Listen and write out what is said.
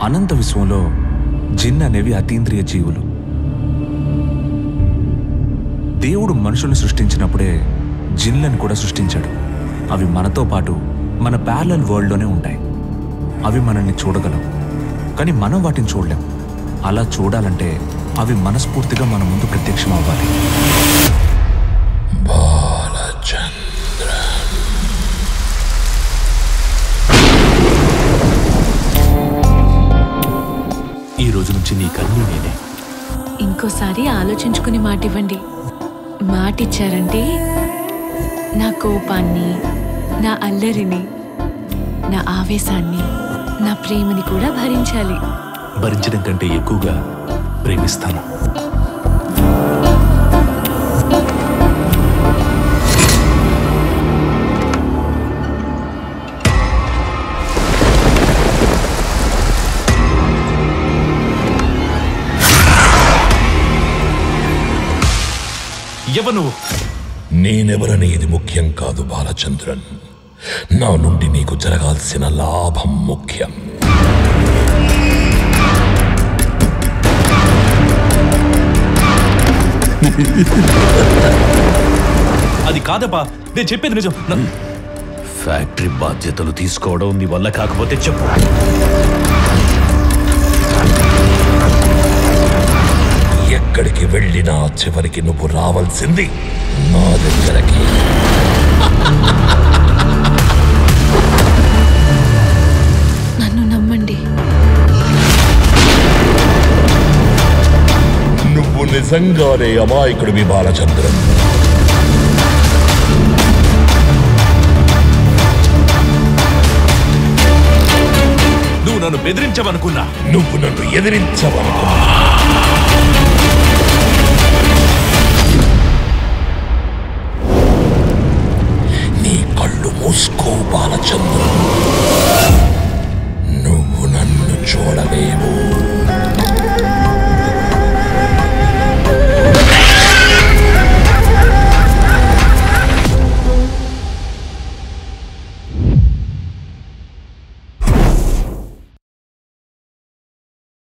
అనంత విశ్వంలో జిన్ అనేవి అతీంద్రియ జీవులు దేవుడు మనుషుల్ని సృష్టించినప్పుడే జిన్లను కూడా సృష్టించాడు అవి మనతో పాటు మన ప్యారలల్ వరల్డ్లోనే ఉంటాయి అవి మనల్ని చూడగలం కానీ మనం వాటిని చూడలేం అలా చూడాలంటే అవి మనస్ఫూర్తిగా మన ముందు ప్రత్యక్షం అవ్వాలి ఈ రోజు నుంచి నీ కన్నీ నేనే ఇంకోసారి ఆలోచించుకుని మాట ఇవ్వండి మాట ఇచ్చారంటే నా కోపాన్ని నా అల్లరిని నా ఆవేశాన్ని నా ప్రేమని కూడా భరించాలి భరించడం కంటే ఎక్కువగా ప్రేమిస్తాను ఎవరు నువ్వు నేనెవరని ఇది ముఖ్యం కాదు బాలచంద్రన్ నా నుండి నీకు జరగాల్సిన లాభం ముఖ్యం అది కాదబ్బా నేను చెప్పేది నిజం నా- ఫ్యాక్టరీ బాధ్యతలు తీసుకోవడం నీ వల్ల కాకపోతే చెప్పు ఎక్కడికి వెళ్ళినా చివరికి నువ్వు రావాల్సింది నా దగ్గరకి నన్ను నమ్మండి నువ్వు నిజంగానే అమాయకుడివి బాలచంద్రన్ నువ్వు నన్ను బెదిరించవనుకున్నా నువ్వు నన్ను ఎదిరించవనుకున్నా